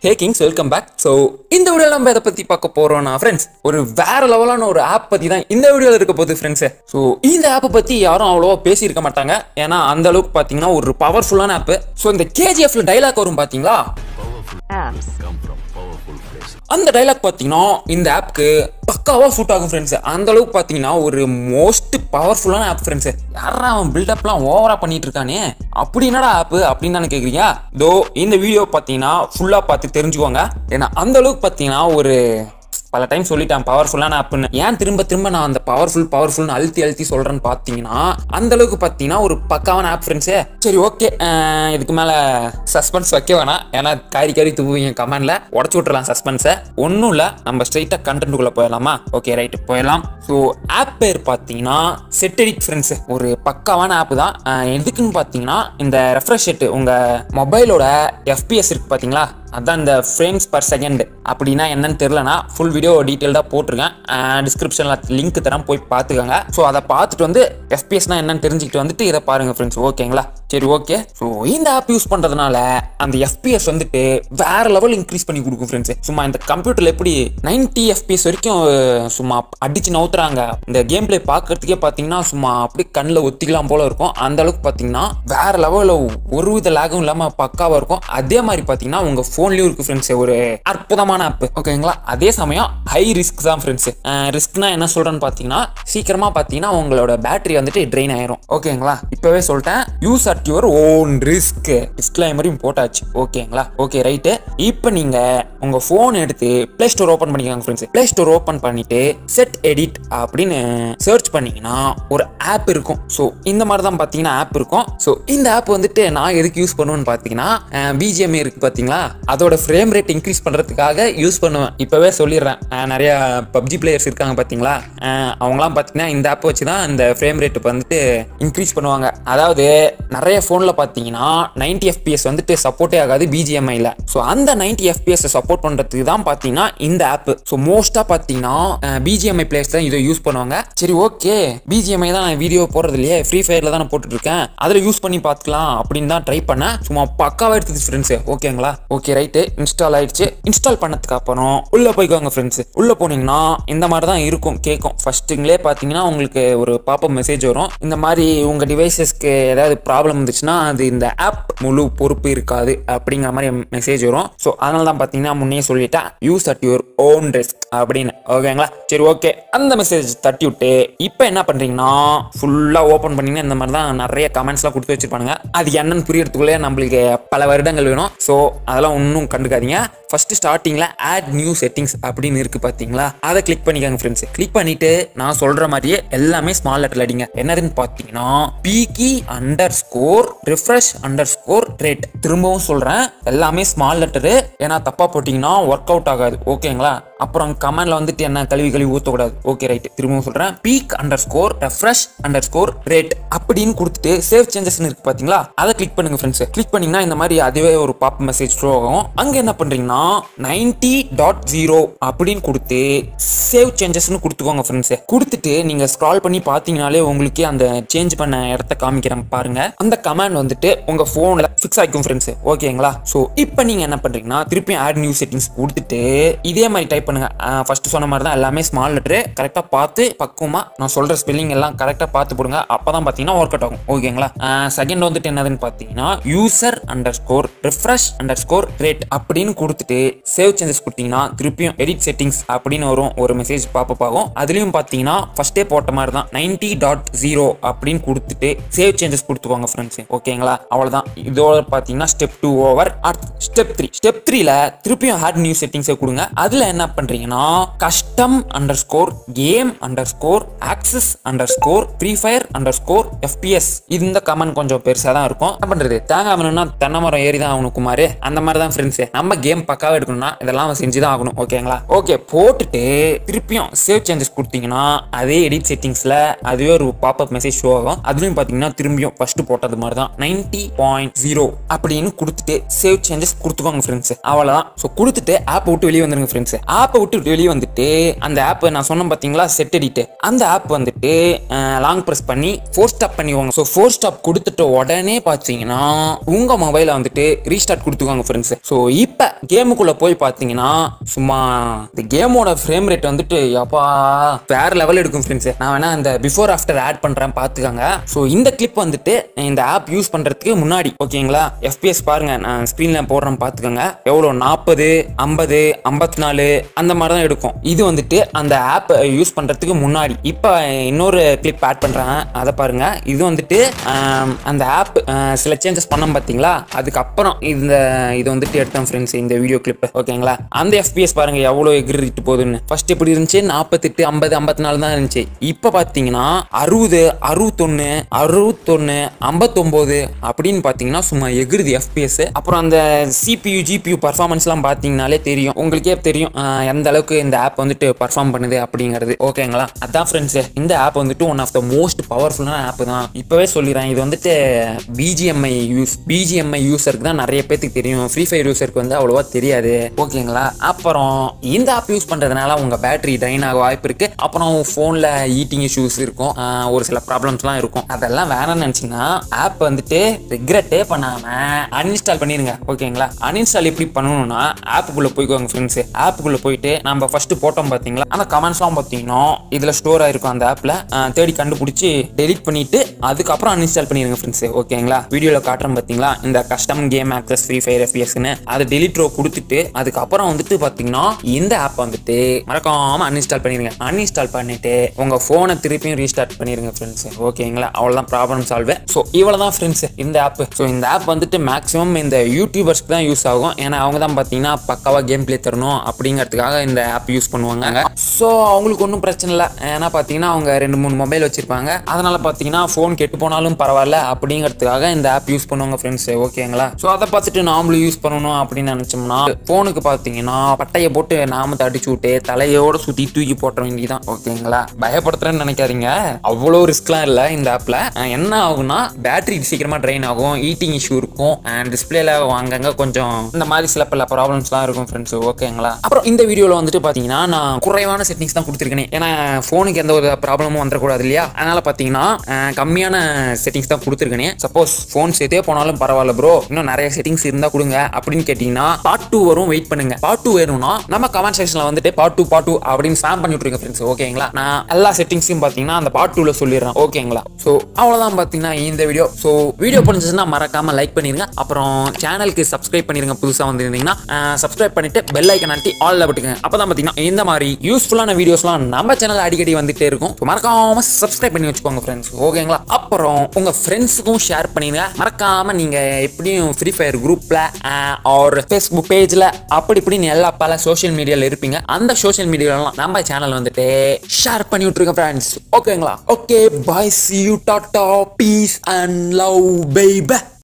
ஹே kings welcome back so இந்த வீடியோவில் நம்ம இதை பற்றி பார்க்க போகிறோம்னா ஃப்ரெண்ட்ஸ் ஒரு வேற லெவலான ஒரு ஆப் பற்றி தான் இந்த வீடியோவில் இருக்க போகுது ஃப்ரெண்ட்ஸு ஸோ இந்த ஆப்பை பற்றி யாரும் அவ்வளோவா பேசியிருக்க மாட்டாங்க ஏன்னா அந்த அளவுக்கு பார்த்தீங்கன்னா ஒரு பவர்ஃபுல்லான ஆப்பு ஸோ இந்த கேஜிஎஃப்ல டைலாக் வரும் பார்த்தீங்களா apps. அந்த டைலாக் பார்த்தீங்கன்னா இந்த ஆப்க்கு பக்காவாக சூட் ஆகும் ஃப்ரெண்ட்ஸ் அந்த அளவுக்கு பார்த்தீங்கன்னா ஒரு மோஸ்ட் பவர்ஃபுல்லான ஆப் ஃப்ரெண்ட்ஸ் யாரா அவன் பில்டப்லாம் ஓவரா பண்ணிட்டு இருக்கானே அப்படி என்னடா ஆப் அப்படின்னு தானே கேட்குறீங்க தோ இந்த வீடியோ பார்த்தீங்கன்னா ஃபுல்லாக பார்த்து தெரிஞ்சுக்கோங்க ஏன்னா அந்த அளவுக்கு பார்த்தீங்கன்னா ஒரு பல டைம் சொல்லிட்டேன் பவர்ஃபுல்லான ஆப்னு ஏன் திரும்ப திரும்ப நான் அந்த பவர்ஃபுல் பவர்ஃபுல்னு அழுத்தி அழுத்தி சொல்றேன்னு பார்த்தீங்கன்னா அந்த அளவுக்கு பார்த்தீங்கன்னா ஒரு பக்காவான ஆப் ஃப்ரெண்ட்ஸே சரி ஓகே இதுக்கு மேலே சஸ்பென்ஸ் வைக்க வேணாம் ஏன்னா காரி காரி துப்புவீங்க கமெண்ட்ல உடச்சு விட்டுறலாம் சஸ்பென்ஸை ஒன்றும் இல்லை நம்ம ஸ்ட்ரைட்டாக கண்டென்ட்டுக்குள்ளே போயிடலாமா ஓகே ரைட்டு போயிடலாம் ஸோ ஆப் பேர் பார்த்தீங்கன்னா செட்டடிக் ஃப்ரெண்ட்ஸ் ஒரு பக்காவான ஆப் தான் அஹ் எதுக்குன்னு பார்த்தீங்கன்னா இந்த ரெஃப்ரெஷ் செட்டு உங்கள் மொபைலோட எஃபிஎஸ் இருக்கு பார்த்தீங்களா அதான் இந்த ஃப்ரேம்ஸ் பர் செகண்ட் அப்படின்னா என்னன்னு தெரிலனா ஃபுல் வீடியோ டீட்டெயில்டாக போட்டிருக்கேன் டிஸ்கிரிப்ஷனில் லிங்க் தரேன் போய் பார்த்துக்கோங்க ஸோ அதை பார்த்துட்டு வந்து எஃபிஎஸ்னா என்னன்னு தெரிஞ்சுக்கிட்டு வந்துட்டு இதை பாருங்க ஃப்ரெண்ட்ஸ் ஓகேங்களா சரி ஓகே ஸோ இந்த ஆப் யூஸ் பண்ணுறதுனால அந்த எஃபிஎஸ் வந்துட்டு வேற லெவல் இன்க்ரீஸ் பண்ணி கொடுக்கும் ஃப்ரெண்ட்ஸ் சும்மா இந்த கம்ப்யூட்டரில் எப்படி 90 எஃபிஎஸ் வரைக்கும் அஹ், சும்மா அடிச்சு நவுத்துறாங்க இந்த கேம் பிளே பார்க்கறதுக்கே பார்த்தீங்கன்னா சும்மா அப்படியே கண்ணில் ஒத்திக்கலாம் போல இருக்கும் அந்த அளவுக்கு பார்த்தீங்கன்னா வேற லெவலில் ஒரு வித லேகும் இல்லாமல் பக்காவாக இருக்கும் அதே மாதிரி பார்த்தீங்கன்னா உங்கள் ஃபோன்லேயும் இருக்கு ஃப்ரெண்ட்ஸ் ஒரு அற்புதமான ஆப் ஓகேங்களா அதே சமயம் ஹை ரிஸ்க் தான் ஃப்ரெண்ட்ஸ் ரிஸ்க்னா என்ன சொல்கிறேன்னு பார்த்தீங்கன்னா சீக்கிரமாக பார்த்தீங்கன்னா உங்களோட பேட்டரி வந்துட்டு ட்ரெயின் ஆயிரும் ஓகேங்களா இப்போவே சொல்லிட்டேன் use at your own risk டிஸ்க்ளைமரையும் போட்டாச்சு ஓகேங்களா ஓகே ரைட்டு இப்போ நீங்கள் உங்கள் ஃபோன் எடுத்து ப்ளே ஸ்டோர் ஓப்பன் பண்ணிக்கோங்க ஃப்ரெண்ட்ஸ் ப்ளே ஸ்டோர் ஓப்பன் பண்ணிட்டு செட் எடிட் அப்படின்னு சர்ச் பண்ணீங்கன்னா ஒரு ஆப் இருக்கும் ஸோ இந்த மாதிரி தான் பார்த்தீங்கன்னா ஆப் இருக்கும் ஸோ இந்த ஆப் வந்துட்டு நான் எதுக்கு யூஸ் பண்ணுவேன்னு பார்த்தீங்கன்னா பிஜிஎம்ஏ இருக்கு பார்த்தீங்களா அதோட ஃப்ரேம் ரேட் இன்க்ரீஸ் பண்ணுறதுக்காக யூஸ் பண்ணுவேன் இப்போவே சொல்லிடுறேன் அஹ் நிறைய பப்ஜி பிளேயர்ஸ் இருக்காங்க பார்த்தீங்களா அஹ் அவங்களாம் பார்த்தீங்கன்னா இந்த ஆப் வச்சு தான் இந்த ஃப்ரேம் ரேட் வந்துட்டு இன்க்ரீஸ் பண்ணுவாங்க அதாவது நிறைய ஃபோனில் பார்த்தீங்கன்னா 90 எஃபிஎஸ் வந்துட்டு சப்போர்ட்டே ஆகாது பிஜிஎம்ஐல ஸோ அந்த 90 எஃபிஎஸ் சப்போர்ட் பண்ணுறதுக்கு தான் பார்த்தீங்கன்னா இந்த ஆப் ஸோ மோஸ்ட்டாக பார்த்தீங்கன்னா பிஜிஎம்ஐ பிளேயர்ஸ் தான் இதை யூஸ் பண்ணுவாங்க சரி ஓகே பிஜிஎம்ஐ தான் நான் வீடியோ போடுறது இல்லையே ஃப்ரீ ஃபயரில் தான் நான் போட்டுட்டு இருக்கேன் அதில் யூஸ் பண்ணி பார்த்துக்கலாம் அப்படின்னு தான் ட்ரை பண்ணேன் சும்மா பக்காவாக எடுத்தது ஃப்ரெண்ட்ஸ் ஓகேங்களா ஓகே ரைட்டு இன்ஸ்டால் ஆயிடுச்சு இன்ஸ்டால் பண்ணதுக்கு அப்புறம் உள்ள போய்க்கோங்க ஃப்ரெண்ட்ஸ் உள்ள போனீங்கன்னா இந்த மாதிரி தான் இருக்கும் கேட்கும் ஃபர்ஸ்ட்டுங்களே பார்த்தீங்கன்னா உங்களுக்கு ஒரு பாப்பப் மெசேஜ் வரும் இந்த மாதிரி உங்க டிவைசஸ்க்கு ஏதாவது ப்ராப்ளம் இருந்துச்சுன்னா அது இந்த ஆப் முழு பொறுப்பு இருக்காது அப்படிங்கிற மாதிரி மெசேஜ் வரும் ஸோ அதனால தான் பார்த்தீங்கன்னா முன்னே சொல்லிட்டேன் use at your own risk அப்படின்னு ஓகேங்களா சரி ஓகே அந்த மெசேஜ் தட்டி விட்டு இப்போ என்ன பண்றீங்கன்னா ஃபுல்லாக ஓப்பன் பண்ணீங்கன்னா இந்த மாதிரி தான் நிறைய கமெண்ட்ஸ்லாம் கொடுத்து வச்சிருப்பானுங்க அது என்னன்னு புரியறதுக்குள்ளே நம்மளுக்கு பல வருடங்கள் வேணும் ஸோ அதெல்லாம் ஒன்றும் கண்டுக்காதீங்க ஃபர்ஸ்ட் ஸ்டார்டிங்ல ஆட் நியூ செட்டிங்ஸ் அப்படின்னு இருக்கு பாத்தீங்களா அதை கிளிக் பண்ணிக்கோங்க ஃப்ரெண்ட்ஸ் கிளிக் பண்ணிட்டு நான் சொல்ற மாதிரியே எல்லாமே ஸ்மால் லெட்டர் அடிங்க என்னதுன்னு பாத்தீங்கன்னா peak underscore refresh underscore rate திரும்பவும் சொல்றேன் எல்லாமே ஸ்மால் லெட்டரு ஏன்னா தப்பா போட்டீங்கன்னா ஒர்க் அவுட் ஆகாது ஓகேங்களா அப்புறம் கமெண்ட்ல வந்துட்டு என்ன கழுவி கழுவி ஊத்தக்கூடாது ஓகே ரைட் திரும்பவும் சொல்றேன் peak underscore refresh underscore rate அப்படின்னு கொடுத்துட்டு சேவ் சேஞ்சஸ் இருக்கு பாத்தீங்களா அதை கிளிக் பண்ணுங்க ஃப்ரெண்ட்ஸ் கிளிக் பண்ணீங்கன்னா இந்த மாதிரி அதுவே ஒரு பாப் மெசேஜ் ஷோ ஆகும் அங்க என்ன பண்றீங்கன்னா நைன்டி டாட் ஜீரோ அப்படின்னு கொடுத்து சேவ் சேஞ்சஸ்னு கொடுத்துக்கோங்க ஃப்ரெண்ட்ஸ் கொடுத்துட்டு நீங்க ஸ்க்ரால் பண்ணி பாத்தீங்கனாலே உங்களுக்கே அந்த சேஞ்ச் பண்ண இடத்த காமிக்கிறேன் பாருங்க அந்த கமாண்ட் வந்துட்டு உங்க போன்ல ஃபிக்ஸ் ஆகிக்கும் ஃப்ரெண்ட்ஸ் ஓகேங்களா ஸோ இப்போ நீங்க என்ன பண்றீங்கன்னா திருப்பி ஆட் நியூ செட்டிங்ஸ் கொடுத்துட்டு இதே மாதிரி டைப் பண்ணுங்க ஃபர்ஸ்ட் சொன்ன மாதிரி தான் எல்லாமே ஸ்மால் லெட்டர் கரெக்டாக பார்த்து பக்குவமா நான் சொல்ற ஸ்பெல்லிங் எல்லாம் கரெக்டாக பார்த்து போடுங்க அப்பதான் பார்த்தீங்கன்னா ஒர்க் அவுட் ஆகும் ஓகேங்களா செகண்ட் வந்துட்டு என்னதுன்னு பார்த்தீங்கன்னா user underscore refresh underscore rate அப்படின்னு கொடுத்துட்டு சேவ் சேஞ்சஸ் கொடுத்தீங்கன்னா திருப்பியும் எடிட் செட்டிங்ஸ் அப்படின்னு வரும் ஒரு மெசேஜ் பாப்பப் ஆகும் அதுலயும் பார்த்தீங்கன்னா ஃபர்ஸ்டே போட்ட மாதிரி தான் நைன்டி டாட் ஜீரோ அப்படின்னு கொடுத்துட்டு சேவ் சேஞ்சஸ் கொடுத்துக்கோங்க ஃப்ரெண்ட்ஸ் ஓகேங்களா அவ்வளவுதான் இதோட பார்த்தீங்கன்னா step two over step three ஸ்டெப் த்ரீல திருப்பியும் ஹேட் நியூ செட்டிங்ஸை கொடுங்க அதுல என்ன பண்றீங்கன்னா custom underscore game underscore access underscore free fire underscore FPS இந்த கமெண்ட் கொஞ்சம் பெருசா தான் இருக்கும் என்ன பண்றது தேங்காய் வேணும்னா தென்னை மரம் ஏறி தான் ஆகணும் குமார் அந்த மாதிரி தான் ஃப்ரெண்ட்ஸ் நம்ம கேம் பக்காவா எடுக்கணும்னா இதெல்லாம் செஞ்சு தான் ஆகணும் ஓகேங்களா ஓகே போட்டுட்டு திருப்பியும் சேவ் சேஞ்சஸ் கொடுத்தீங்கன்னா அதே எடிட் செட்டிங்ஸ்ல அதுவே ஒரு பாப்அப் மெசேஜ் ஷோ ஆகும் அதுலயும் பாத்தீங்கன்னா திரும்பியும் ஃபர்ஸ்ட் போட்டது மாதிரி தான் நைன்டி பாயிண்ட் ஜீரோ அப்படின்னு கொடுத்துட்டு சேவ் சேஞ்சஸ் கொடுத்துக்கோங்க ஃப்ரெண்ட்ஸ் அவ்வளவுதான் ஸோ கொடுத்துட்டு ஆப்பை விட்டு வெளியே வந்துருங்க ஃப்ரெண்ட்ஸ் ஆப்பை விட்டு வெளியே வந்துட்டு அந்த ஆப் நான் சொன்னேன் பாத்தீங்களா செட் எடிட் அந்த ஆப் வந்துட்டு லாங் ப்ரெஸ் பண்ணி ஃபோர் ஸ்டாப் பண்ணிக்கோங்க ஸோ ஃபோர் ஸ்டாப் கொடுத்துட்ட உடனே பார்த்தீங்கன்னா உங்க மொபைலை வந்துட்டு ரீஸ்டார்ட் கொடுத்துக்கோங்க ஃப்ரெண்ட்ஸ் ஸோ இப்போ கேம் கேமுக்குள்ள போய் பார்த்தீங்கன்னா சும்மா இந்த கேமோட ஃப்ரேம் ரேட் வந்துட்டு அப்பா வேற லெவல் எடுக்கும் ஃப்ரெண்ட்ஸ் நான் வேணா இந்த பிஃபோர் ஆஃப்டர் ஆட் பண்றேன் பார்த்துக்கோங்க ஸோ இந்த கிளிப் வந்துட்டு இந்த ஆப் யூஸ் பண்றதுக்கு முன்னாடி ஓகேங்களா எஃபிஎஸ் பாருங்க நான் ஸ்க்ரீன்ல போடுறேன் பார்த்துக்கோங்க எவ்வளோ நாற்பது ஐம்பது ஐம்பத்தி நாலு அந்த மாதிரி தான் எடுக்கும் இது வந்துட்டு அந்த ஆப் யூஸ் பண்றதுக்கு முன்னாடி இப்போ இன்னொரு கிளிப் ஆட் பண்றேன் அதை பாருங்க இது வந்துட்டு ஆம், அந்த ஆப் சில சேஞ்சஸ் பண்ணோம் பார்த்தீங்களா அதுக்கப்புறம் இந்த இது வந்துட்டு எடுத்தோம் ஃப்ரெண்ட்ஸ் இந்த வீடியோ கிளிப் ஓகேங்களா அந்த எஃபிஎஸ் பாருங்க எவ்வளோ எகிரிட்டு போகுதுன்னு ஃபர்ஸ்ட் எப்படி இருந்துச்சு நாற்பத்தெட்டு ஐம்பது ஐம்பத்தி நாலு தான் இருந்துச்சு இப்போ பார்த்தீங்கன்னா அறுபது அறுபத்தொன்னு அறுபத்தொன்னு ஐம்பத்தொம்போது அப்படின்னு பார்த்தீங்கன்னா சும்மா எகிருது எஃபிஎஸ் அப்புறம் அந்த சிபியு ஜிபியு பர்ஃபார்மன்ஸ்லாம் பார்த்தீங்கனாலே தெரியும் உங்களுக்கே தெரியும் ஆஹ், எந்த அளவுக்கு இந்த ஆப் வந்துட்டு பர்ஃபார்ம் பண்ணுது அப்படிங்கிறது ஓகேங்களா அதான் ஃப்ரெண்ட்ஸ் இந்த ஆப் வந்துட்டு ஒன் ஆஃப் த மோஸ்ட் பவர்ஃபுல்லான ஆப் தான் இப்போவே சொல்லிடுறேன் இது வந்துட்டு பிஜிஎம்ஐ யூஸ் பிஜிஎம்ஐ யூஸருக்கு தான் நிறைய பேத்துக்கு தெரியும் ஃப்ரீ ஃபயர் யூஸருக்கு வந்து அவ்வளோவா தெரியாது ஓகேங்களா அப்புறம் இந்த ஆப் யூஸ் பண்ணுறதுனால உங்கள் பேட்டரி ட்ரைன் ஆக வாய்ப்பு இருக்கு அப்புறம் ஃபோனில் ஈட்டிங் இஷ்யூஸ் இருக்கும் ஆஹ் ஒரு சில ப்ராப்ளம்ஸ்லாம் இருக்கும் அதெல்லாம் வேணாம்னு நினச்சிங்கன்னா ஆப் வந்துட்டு ரிக்ரெட்டே பண்ணாமல் அன்இன்ஸ்டால் பண்ணிடுங்க ஓகேங்களா அன்இன்ஸ்டால் எப்படி பண்ணணும்னா ஆப்புக்குள்ளே போய்க்கோங்க ஃப்ரெண்ட்ஸ் ஆப்புக்குள்ளே போயிட்டு நம்ம ஃபர்ஸ்ட் போட்டோம் பார்த்தீங்களா அந்த கமெண்ட்ஸ்லாம் பார்த்தீங்கன்னா இதில் ஸ்டோர் ஆயிருக்கும் அந்த ஆப்பில் தேடி கண்டுபிடிச்சி டெலிட் பண்ணிட்டு அதுக்கப்புறம் அன்இன்ஸ்டால் பண்ணிடுங்க ஃப்ரெண்ட்ஸ் ஓகேங்களா வீடியோவில் காட்டுறேன் பார்த்தீங்களா இந்த custom game access free fire எஃபிஎஸ்னு அதை டெலிட் ரோ கொடுத்துட்டு அதுக்கப்புறம் வந்துட்டு பார்த்தீங்கன்னா இந்த ஆப் வந்துட்டு மறக்காம அன்இன்ஸ்டால் பண்ணிடுங்க அன்இன்ஸ்டால் பண்ணிட்டு உங்கள் ஃபோனை திருப்பியும் ரீஸ்டார்ட் பண்ணிடுங்க ஃப்ரெண்ட்ஸ் ஓகேங்களா அவ்வளோதான் ப்ராப்ளம் சால்வ் ஸோ இவ்வளோ தான் ஃப்ரெண்ட்ஸ் இந்த ஆப் ஸோ இந்த ஆப் வந்துட்டு மேக்ஸிமம் இந்த யூடியூபர்ஸ்க்கு தான் யூஸ் ஆகும் ஏன்னா அவங்க தான் பார்த்தீங்கன்னா பக்காவாக கேம் ப்ளே தரணும் அப்படிங்கிறதுக்காக இந்த ஆப் யூஸ் பண்ணுவாங்க ஸோ அவங்களுக்கு ஒன்றும் பிரச்சனை இல்லை ஏன்னா பார்த்தீங்கன்னா அவங்க ரெண்டு மூணு மொபைல் வச்சிருப்பாங்க அதனால பார்த்தீங்கன்னா ஃபோன் கெட்டு போனாலும் பரவாயில்ல அப்படிங்கிறதுக்காக இந்த ஆப் யூஸ் பண்ணுவாங்க ஃப்ரெண்ட்ஸ் ஓகேங்களா ஸோ அதை பார்த்துட்டு நாமளும் யூஸ் பண்ணணும் அப்படின்னு நினச்சோம்னா ஃபோனுக்கு பார்த்தீங்கன்னா பட்டையை போட்டு நாம அடிச்சு விட்டு தலையோட சுற்றி தூக்கி போட்டுற வேண்டியதான் ஓகேங்களா பயப்படுத்துறேன்னு நினைக்காதீங்க அவ்வளோ ரிஸ்க்லாம் இல்லை இந்த ஆப்பில் என்ன ஆகும்னா பேட்டரி சீக்கிரமாக ட்ரெயின் ஆகும் ஈட்டிங் இஷ்யூ இருக்கும் அண்ட் டிஸ்பிளேல அங்கங்க கொஞ்சம் இந்த மாதிரி சில பல ப்ராப்ளம்ஸ்லாம் இருக்கும் ஃப்ரெண்ட்ஸ் ஓகேங்களா அப்புறம் இந்த வீடியோவில் வந்துட்டு பார்த்தீங்கன்னா நான் குறைவான செட்டிங்ஸ் தான் கொடுத்துருக்கேன் ஏன்னா ஃபோனுக்கு எந்த ஒரு ப்ராப்ளமும் வந்துடக்கூடாது இல்லையா அதனால பார்த்தீங்கன்னா அஹ், கம்மியான செட்டிங்ஸ் தான் கொடுத்துருக்கேன் சப்போஸ் ஃபோன் சேர்த்தே போனாலும் பரவாயில்ல ப்ரோ இன்னும் நிறைய செட்டிங்ஸ் இருந்தால் கொடுங்க அப்படின்னு கேட்டிங்கன்னா பார்ட் டூ வரும் வெயிட் பண்ணுங்க பார்ட் டூ வேணும்னா நம்ம கமெண்ட் செக்ஷனில் வந்துட்டு பார்ட் டூ பார்ட் டூ அப்படின்னு ஸ்பாம் பண்ணி விட்ருங்க ஃப்ரெண்ட்ஸ் ஓகேங்களா நான் எல்லா செட்டிங்ஸையும் பார்த்தீங்கன்னா அந்த பார்ட் டூவில் சொல்லிடுறேன் ஓகேங்களா ஸோ அவ்வளோதான் பார்த்தீங்கன்னா இந்த வீடியோ ஸோ வீடியோ பிடிச்சிச்சுன்னா மறக்காம லைக் பண்ணிருங்க அப்புறம் சேனலுக்கு சப்ஸ்கிரைப் பண்ணிருங்க புதுசாக வந்திருந்தீங்கன்னா சப்ஸ்கிரைப் பண்ணிட்டு பெல் ஐக்கன் அழுத்தி ஆல்ல விட்டுங்க அப்பதான் பார்த்தீங்கன்னா இந்த மாதிரி யூஸ்ஃபுல்லான வீடியோஸ்லாம் நம்ம சேனல் அடிக்கடி வந்துட்டே இருக்கும் So, மறக்காம சப்ஸ்கிரைப் பண்ணி வச்சுக்கோங்க ஃப்ரெண்ட்ஸ் ஓகேங்களா அப்புறம் உங்க ஃப்ரெண்ட்ஸுக்கும் ஷேர் பண்ணிருங்க மறக்காம நீங்க எப்படியும் ஃப்ரீ ஃபயர் குரூப்ல ஆர் ஃபேஸ்புக் பேஜ்ல அப்படி இப்படின்னு எல்லா பல சோஷியல் மீடியால இருப்பீங்க அந்த சோஷியல் மீடியாலாம் நம்ம சேனல் வந்துட்டு ஷேர் பண்ணி விட்டுருங்க ஃப்ரெண்ட்ஸ் ஓகேங்களா ஓகே பாய் சி யூ டாட்டா பீஸ் அண்ட் லவ் பேபே